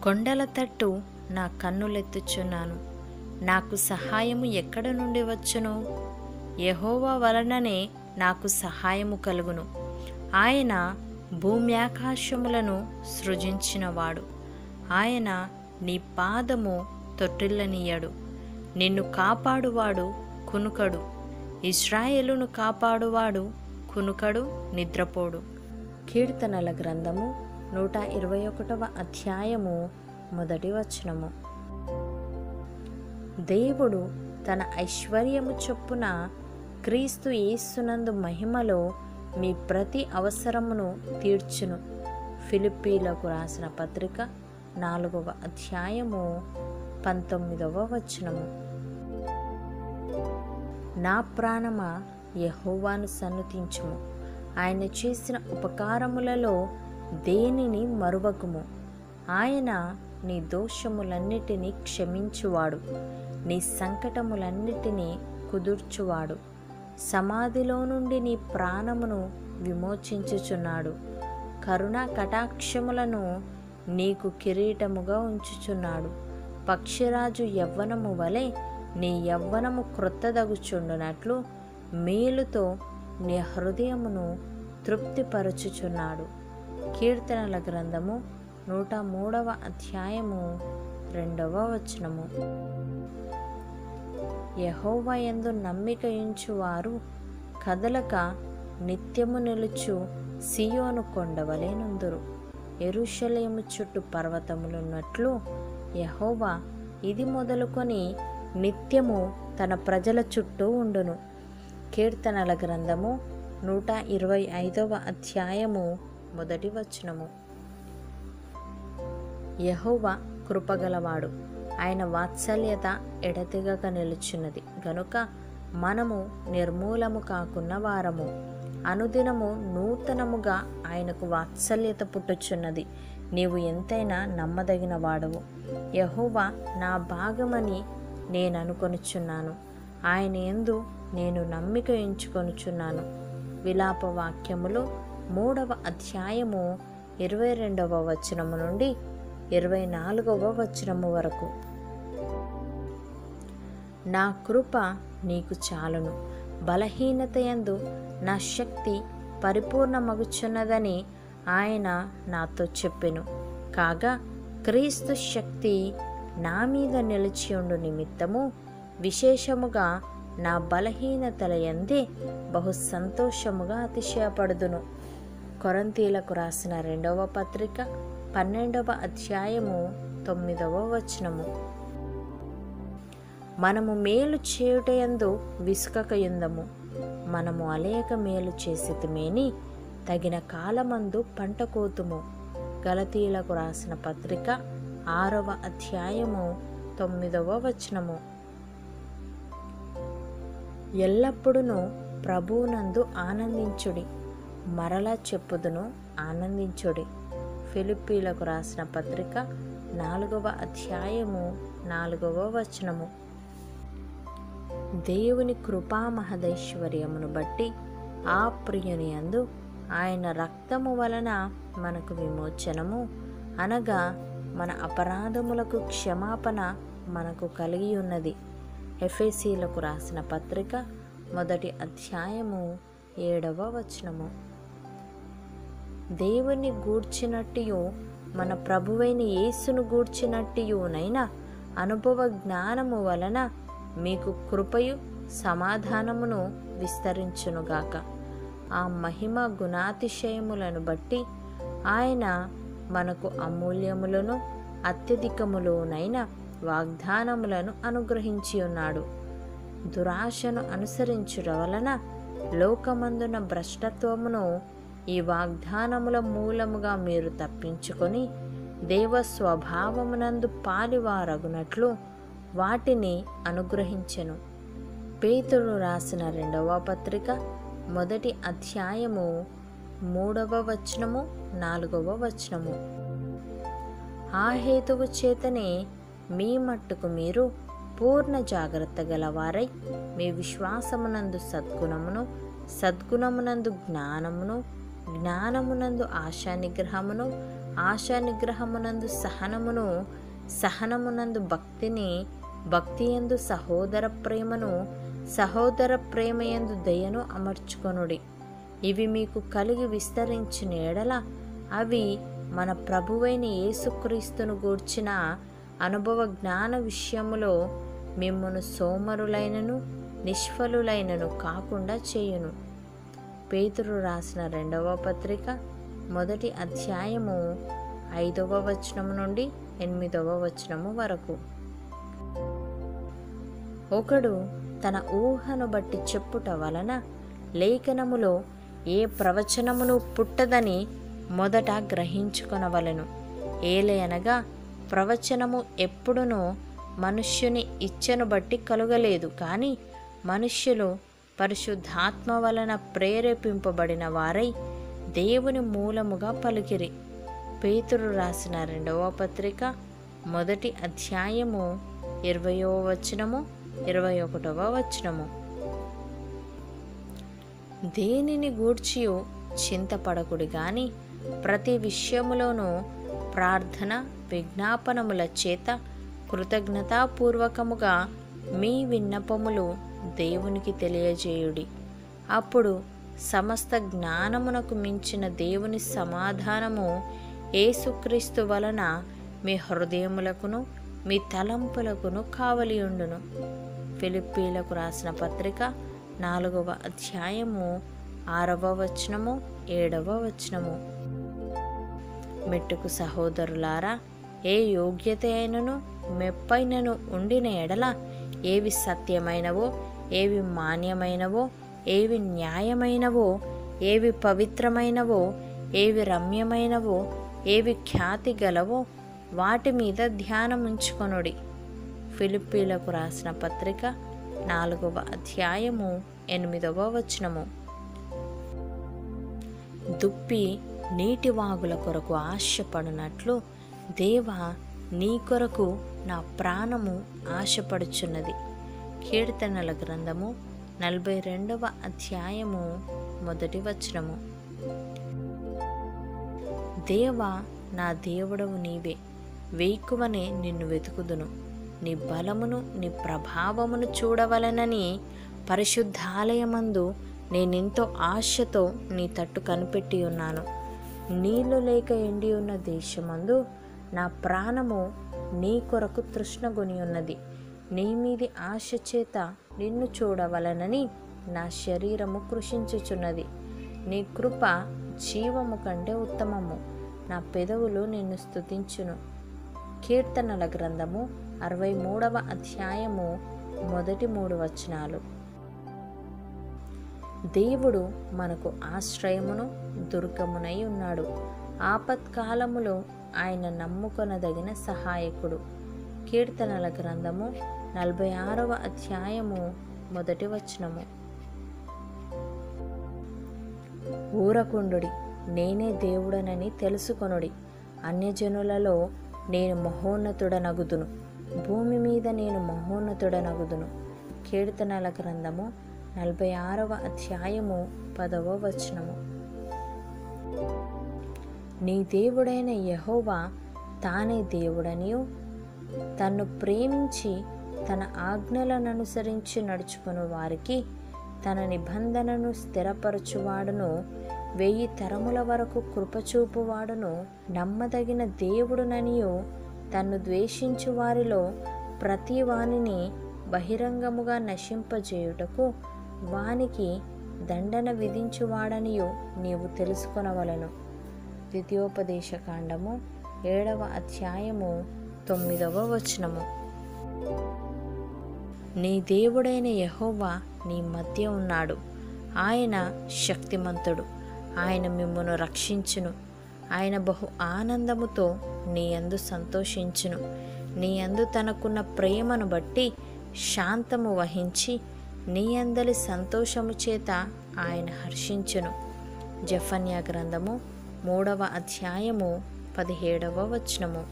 కొండల తట్టు నా కన్నులెత్తుచున్నాను నాకు సహాయము ఎక్కడ నుండి వచ్చును యెహోవా వలననే నాకు సహాయము కలుగును ఆయన భూమ్యాకాశములను సృజించినవాడు ఆయన నీ పాదము తొట్టిల్లనీయడు నిన్ను కాపాడువాడు కునుకడు ఇస్రాయేలును కాపాడువాడు కునుకడు నిద్రపోడు కీర్తనల గ్రంథము నూట ఇరవై ఒకటవ అధ్యాయము మొదటి వచనము దేవుడు తన ఐశ్వర్యము చొప్పున క్రీస్తు యేసునందు మహిమలో మీ ప్రతి అవసరమును తీర్చును ఫిలిప్పీలకు రాసిన పత్రిక నాలుగవ అధ్యాయము పంతొమ్మిదవ వచనము నా ప్రాణమా యహోవాను సన్నుతించుము ఆయన చేసిన ఉపకారములలో దేనిని మరువకుము ఆయన నీ దోషములన్నిటినీ క్షమించువాడు నీ సంకటములన్నిటినీ కుదుర్చువాడు సమాధిలో నుండి నీ ప్రాణమును విమోచించుచున్నాడు కరుణా కటాక్షములను నీకు కిరీటముగా ఉంచుచున్నాడు పక్షిరాజు యవ్వనము వలె నీ యవ్వనము క్రొత్తదగుచుండునట్లు మేలుతో నీ హృదయమును తృప్తిపరచుచున్నాడు కీర్తనల గ్రంథము నూట మూడవ అధ్యాయము రెండవ వచనము యహోవా యందు నమ్మిక ఉంచువారు కదలక నిత్యము నిలుచు సియోను కొండవలేనుందురు ఎరుషలేము చుట్టూ పర్వతములున్నట్లు యహోవా ఇది మొదలుకొని నిత్యము తన ప్రజల చుట్టూ ఉండును కీర్తనల గ్రంథము నూట ఇరవై ఐదవ అధ్యాయము మొదటి వచనము యహోవా కృపగలవాడు ఆయన వాత్సల్యత ఎడతెగక నిలుచున్నది గనుక మనము నిర్మూలము కాకున్న వారము అనుదినము నూతనముగా ఆయనకు వాత్సల్యత పుట్టుచున్నది నీవు ఎంతైనా నమ్మదగిన వాడవు యహోవా నా భాగమని నేను అనుకొనుచున్నాను ఆయన ఎందు నేను నమ్మిక ఎంచుకొనుచున్నాను విలాప వాక్యములు మూడవ అధ్యాయము ఇరవై రెండవ వచనము నుండి ఇరవై నాలుగవ వచనము వరకు నా కృప నీకు చాలును బలహీనత యందు నా శక్తి పరిపూర్ణమగుచున్నదని ఆయన నాతో చెప్పెను కాగా క్రీస్తు శక్తి నా మీద నిలిచి ఉండు నిమిత్తము విశేషముగా నా బలహీనతల యందే బహు సంతోషముగా అతిశయపడుదును కొరంతీలకు రాసిన రెండవ పత్రిక పన్నెండవ అధ్యాయము తొమ్మిదవ వచనము మనము మేలు చేయుటయందు విసుకకయుందము మనము అలేక మేలు చేసితిమేని తగిన కాలమందు పంట కోతుము గలతీలకు రాసిన పత్రిక ఆరవ అధ్యాయము తొమ్మిదవ వచనము ఎల్లప్పుడూ ప్రభువునందు ఆనందించుడి మరలా చెప్పుదును ఆనందించుడి ఫిలిప్పీలకు రాసిన పత్రిక నాలుగవ అధ్యాయము నాలుగవ వచనము దేవుని కృపా మహదైశ్వర్యమును బట్టి ఆ ప్రియుని అందు ఆయన రక్తము వలన మనకు విమోచనము అనగా మన అపరాధములకు క్షమాపణ మనకు కలిగి ఉన్నది ఎఫ్ఎసీలకు రాసిన పత్రిక మొదటి అధ్యాయము ఏడవ వచనము దేవుని గూర్చినట్టియు మన ప్రభువైన యేసును గూర్చినట్టియునైనా అనుభవ జ్ఞానము వలన మీకు కృపయు సమాధానమును విస్తరించునుగాక ఆ మహిమ గుణాతిశయములను బట్టి ఆయన మనకు అమూల్యములను అత్యధికములోనైన వాగ్దానములను అనుగ్రహించి ఉన్నాడు దురాశను అనుసరించుట వలన లోకమందున భ్రష్టత్వమును ఈ వాగ్దానముల మూలముగా మీరు తప్పించుకొని దేవ స్వభావమునందు పాలివారగునట్లు వాటిని అనుగ్రహించెను పేతుడు రాసిన రెండవ పత్రిక మొదటి అధ్యాయము మూడవ వచనము నాలుగవ వచనము ఆ హేతువు చేతనే మీ మట్టుకు మీరు పూర్ణ జాగ్రత్త గలవారై మీ విశ్వాసమునందు సద్గుణమును సద్గుణమునందు జ్ఞానమును జ్ఞానమునందు ఆశా నిగ్రహమును ఆశా నిగ్రహమునందు సహనమును సహనమునందు భక్తిని భక్తి ఎందు సహోదర ప్రేమను సహోదర ప్రేమయందు దయను అమర్చుకొనుడి ఇవి మీకు కలిగి విస్తరించిన ఎడల అవి మన ప్రభువైన యేసుక్రీస్తును గూర్చిన అనుభవ జ్ఞాన విషయములో మిమ్మను సోమరులైనను నిష్ఫలులైనను కాకుండా చేయును పేతురు రాసిన రెండవ పత్రిక మొదటి అధ్యాయము ఐదవ వచనము నుండి ఎనిమిదవ వచనము వరకు ఒకడు తన ఊహను బట్టి చెప్పుట వలన లేఖనములో ఏ ప్రవచనమును పుట్టదని మొదట గ్రహించుకొనవలెను ఏలయనగా ప్రవచనము ఎప్పుడునూ మనుష్యుని ఇచ్చను బట్టి కలుగలేదు కానీ మనుష్యులు పరిశుద్ధాత్మ వలన ప్రేరేపింపబడిన వారై దేవుని మూలముగా పలికిరి పేతురు రాసిన రెండవ పత్రిక మొదటి అధ్యాయము ఇరవయో వచనము ఇరవై ఒకటవ వచనము దేనిని గూర్చియు చింతపడకుడి గాని ప్రతి విషయములోనూ ప్రార్థన విజ్ఞాపనముల చేత కృతజ్ఞతాపూర్వకముగా మీ విన్నపములు దేవునికి తెలియజేయుడి అప్పుడు సమస్త జ్ఞానమునకు మించిన దేవుని సమాధానము యేసుక్రీస్తు వలన మీ హృదయములకును మీ తలంపులకును కావలియుండును ఫిలిప్పీలకు రాసిన పత్రిక నాలుగవ అధ్యాయము ఆరవ వచనము ఏడవ వచనము మెట్టుకు సహోదరులారా ఏ యోగ్యత అయినను మెప్పైనను ఉండిన ఎడల ఏవి సత్యమైనవో ఏవి మాన్యమైనవో ఏవి న్యాయమైనవో ఏవి పవిత్రమైనవో ఏవి రమ్యమైనవో ఏవి ఖ్యాతి గలవో వాటి మీద ధ్యానం ఉంచుకొనుడి ఫిలిప్పీలకు రాసిన పత్రిక నాలుగవ అధ్యాయము ఎనిమిదవ వచనము దుప్పి నీటి వాగుల కొరకు ఆశపడినట్లు దేవా నీ కొరకు నా ప్రాణము ఆశపడుచున్నది కీర్తనల గ్రంథము నలభై రెండవ అధ్యాయము మొదటి వచనము దేవా నా దేవుడవు నీవే వేకువనే నిన్ను వెతుకుదును నీ బలమును నీ ప్రభావమును చూడవలనని పరిశుద్ధాలయమందు నేనెంతో ఆశతో నీ తట్టు కనిపెట్టి ఉన్నాను నీళ్లు లేక ఎండి ఉన్న దేశమందు నా ప్రాణము నీ కొరకు తృష్ణగొని ఉన్నది నీ మీది ఆశ చేత నిన్ను చూడవలనని నా శరీరము కృషించుచున్నది నీ కృప జీవము కంటే ఉత్తమము నా పెదవులు నిన్ను స్తుతించును కీర్తనల గ్రంథము అరవై మూడవ అధ్యాయము మొదటి మూడు వచనాలు దేవుడు మనకు ఆశ్రయమును దుర్గమునై ఉన్నాడు ఆపత్కాలములో ఆయన నమ్ముకొనదగిన సహాయకుడు కీర్తనల గ్రంథము నలభై ఆరవ అధ్యాయము మొదటి వచనము ఊరకుండుడి నేనే దేవుడనని తెలుసుకొనుడి అన్యజనులలో నేను మహోన్నతుడనగుదును భూమి మీద నేను మహోన్నతుడనగుదును కీర్తనల గ్రంథము నలభై ఆరవ అధ్యాయము పదవ వచనము నీ దేవుడైన యహోవా తానే దేవుడనియు తన్ను ప్రేమించి తన ఆజ్ఞలను అనుసరించి నడుచుకుని వారికి తన నిబంధనను స్థిరపరచువాడును వెయ్యి తరముల వరకు కృపచూపువాడును నమ్మదగిన దేవుడుననియు తన్ను ద్వేషించు వారిలో ప్రతి వానిని బహిరంగముగా నశింపజేయుటకు వానికి దండన విధించువాడనియు నీవు తెలుసుకొనవలను ద్వితీయోపదేశకాండము ఏడవ అధ్యాయము తొమ్మిదవ వచనము నీ దేవుడైన యహోవా నీ మధ్య ఉన్నాడు ఆయన శక్తిమంతుడు ఆయన మిమ్మును రక్షించును ఆయన బహు ఆనందముతో నీ అందు సంతోషించును నీ అందు తనకున్న ప్రేమను బట్టి శాంతము వహించి నీ అందలి సంతోషము చేత ఆయన హర్షించును జఫన్యా గ్రంథము మూడవ అధ్యాయము పదిహేడవ వచనము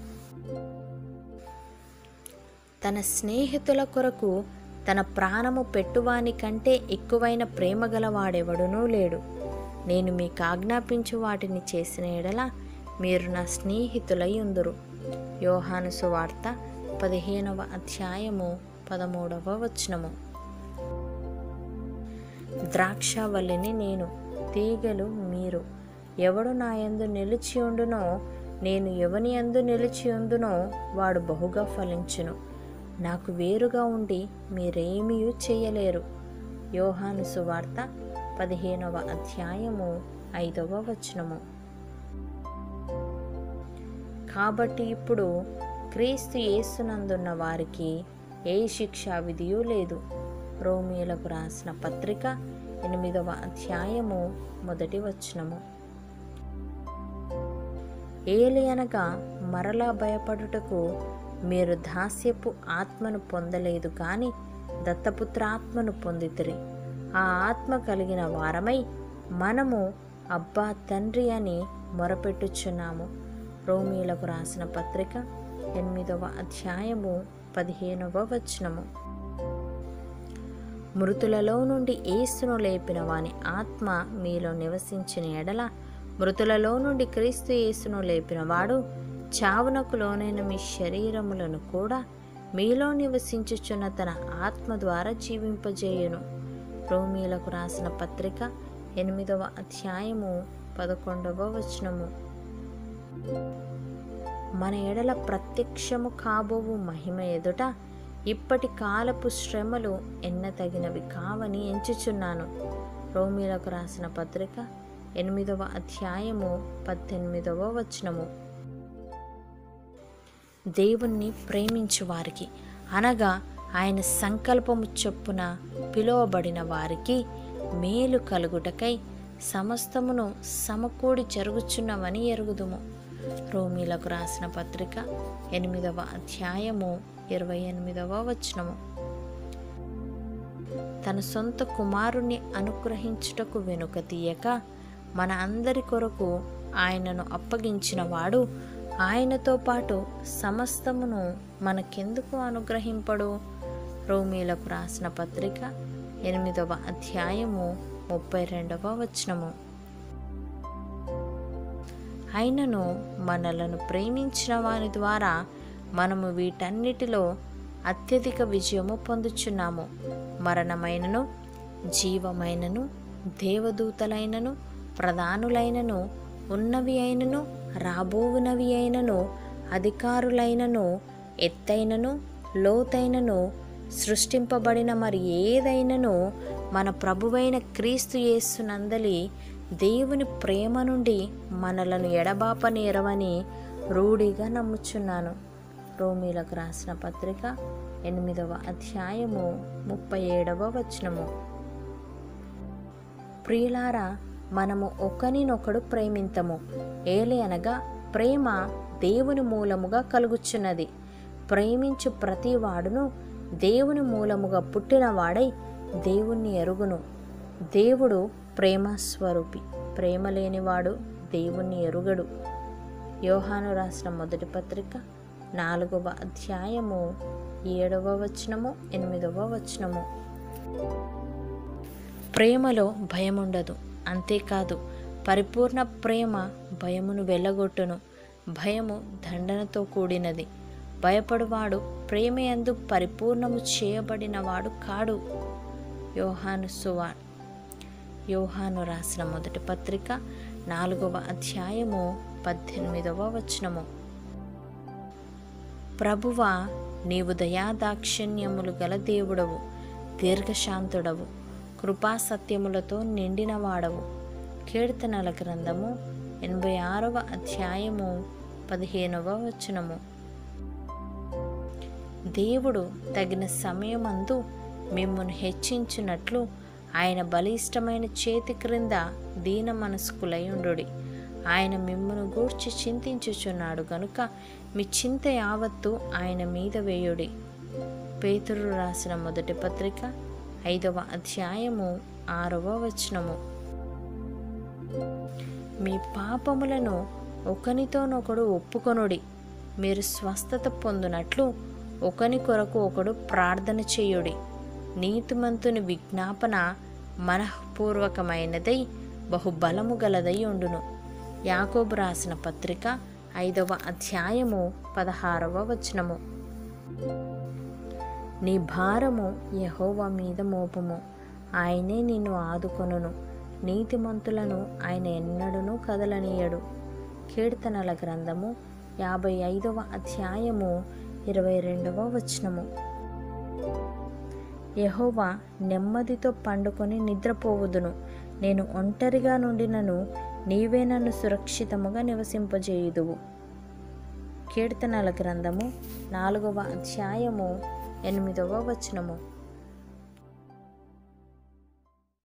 తన స్నేహితుల కొరకు తన ప్రాణము పెట్టువాని కంటే ఎక్కువైన ప్రేమ గలవాడెవడునూ లేడు నేను మీకు ఆజ్ఞాపించు వాటిని చేసిన ఎడల మీరు నా స్నేహితులై ఉందురు యోహాను సువార్త పదిహేనవ అధ్యాయము పదమూడవ వచనము ద్రాక్షవల్లిని నేను తీగలు మీరు ఎవడు నా యందు నిలిచి ఉండునో నేను ఎవని యందు నిలిచి ఉందునో వాడు బహుగా ఫలించును నాకు వేరుగా ఉండి మీరేమీ చేయలేరు యోహాను సువార్త పదిహేనవ అధ్యాయము ఐదవ వచనము కాబట్టి ఇప్పుడు క్రీస్తు యేసునందున్న వారికి ఏ శిక్షా విధియూ లేదు రోమిలకు రాసిన పత్రిక ఎనిమిదవ అధ్యాయము మొదటి వచనము ఏలి అనగా మరలా భయపడుటకు మీరు దాస్యపు ఆత్మను పొందలేదు కానీ దత్తపుత్ర ఆత్మను పొందితిరి ఆ ఆత్మ కలిగిన వారమై మనము అబ్బా తండ్రి అని మొరపెట్టుచున్నాము రోమీలకు రాసిన పత్రిక ఎనిమిదవ అధ్యాయము పదిహేనవ వచనము మృతులలో నుండి ఏసును లేపిన వాని ఆత్మ మీలో నివసించిన ఎడల మృతులలో నుండి క్రీస్తు యేసును లేపిన వాడు చావునకు లోనైన మీ శరీరములను కూడా మీలో నివసించుచున్న తన ఆత్మ ద్వారా జీవింపజేయును రోమీలకు రాసిన పత్రిక ఎనిమిదవ అధ్యాయము పదకొండవ వచనము మన ఎడల ప్రత్యక్షము కాబోవు మహిమ ఎదుట ఇప్పటి కాలపు శ్రమలు ఎన్నతగినవి కావని ఎంచుచున్నాను రోమిలకు రాసిన పత్రిక ఎనిమిదవ అధ్యాయము పద్దెనిమిదవ వచనము దేవుణ్ణి ప్రేమించు వారికి అనగా ఆయన సంకల్పము చొప్పున పిలువబడిన వారికి మేలు కలుగుటకై సమస్తమును సమకూడి జరుగుచున్నవని ఎరుగుదుము రోమీలకు రాసిన పత్రిక ఎనిమిదవ అధ్యాయము ఇరవై ఎనిమిదవ వచనము తన సొంత కుమారుణ్ణి అనుగ్రహించుటకు వెనుక తీయక మన అందరి కొరకు ఆయనను అప్పగించిన వాడు ఆయనతో పాటు సమస్తమును మనకెందుకు అనుగ్రహింపడు రోమీలకు రాసిన పత్రిక ఎనిమిదవ అధ్యాయము ముప్పై రెండవ వచనము అయినను మనలను ప్రేమించిన వారి ద్వారా మనము వీటన్నిటిలో అత్యధిక విజయము పొందుచున్నాము మరణమైనను జీవమైనను దేవదూతలైనను ప్రధానులైనను ఉన్నవి అయినను రాబోవునవి అయినను అధికారులైనను ఎత్తైనను లోతైనను సృష్టింపబడిన మరి ఏదైనను మన ప్రభువైన క్రీస్తు యేసునందలి దేవుని ప్రేమ నుండి మనలను ఎడబాపనేరవని రూఢిగా నమ్ముచున్నాను రోమీలకు రాసిన పత్రిక ఎనిమిదవ అధ్యాయము ముప్పై ఏడవ వచనము ప్రియులారా మనము ఒకనినొకడు ప్రేమింతము ఏలి అనగా ప్రేమ దేవుని మూలముగా కలుగుచున్నది ప్రేమించు ప్రతి వాడును దేవుని మూలముగా పుట్టినవాడై దేవుణ్ణి ఎరుగును దేవుడు ప్రేమ స్వరూపి ప్రేమ లేనివాడు దేవుణ్ణి ఎరుగడు యోహాను రాసిన మొదటి పత్రిక నాలుగవ అధ్యాయము ఏడవ వచనము ఎనిమిదవ వచనము ప్రేమలో భయం ఉండదు అంతేకాదు పరిపూర్ణ ప్రేమ భయమును వెళ్ళగొట్టును భయము దండనతో కూడినది భయపడువాడు ప్రేమయందు పరిపూర్ణము చేయబడినవాడు కాడు యోహాను సువా యోహాను రాసిన మొదటి పత్రిక నాలుగవ అధ్యాయము పద్దెనిమిదవ వచనము ప్రభువా నీవు దయాదాక్షిణ్యములు గల దేవుడవు దీర్ఘశాంతుడవు కృపా సత్యములతో నిండిన వాడవు కీర్తనల గ్రంథము ఎనభై ఆరవ అధ్యాయము పదిహేనవ వచనము దేవుడు తగిన సమయమందు మిమ్మల్ని హెచ్చించినట్లు ఆయన బలిష్టమైన చేతి క్రింద దీన మనస్కులై ఉండుడి ఆయన మిమ్మను గూర్చి చింతించుచున్నాడు గనుక మీ చింత యావత్తు ఆయన మీద వేయుడి పేతురు రాసిన మొదటి పత్రిక ఐదవ అధ్యాయము ఆరవ వచనము మీ పాపములను ఒకనితోనొకడు ఒప్పుకొనుడి మీరు స్వస్థత పొందునట్లు ఒకని కొరకు ఒకడు ప్రార్థన చేయుడి నీతిమంతుని విజ్ఞాపన మనఃపూర్వకమైనదై బహుబలము గలదై ఉండును యాకోబు రాసిన పత్రిక ఐదవ అధ్యాయము పదహారవ వచనము నీ భారము యహోవా మీద మోపము ఆయనే నిన్ను ఆదుకొనును నీతిమంతులను ఆయన ఎన్నడూనూ కదలనీయడు కీర్తనల గ్రంథము యాభై ఐదవ అధ్యాయము ఇరవై రెండవ వచనము యహోవా నెమ్మదితో పండుకొని నిద్రపోవుదును నేను ఒంటరిగా నుండినను నీవే నన్ను సురక్షితముగా నివసింపజేయుదువు కీర్తనల గ్రంథము నాలుగవ అధ్యాయము ఎనిమిదవ వచనము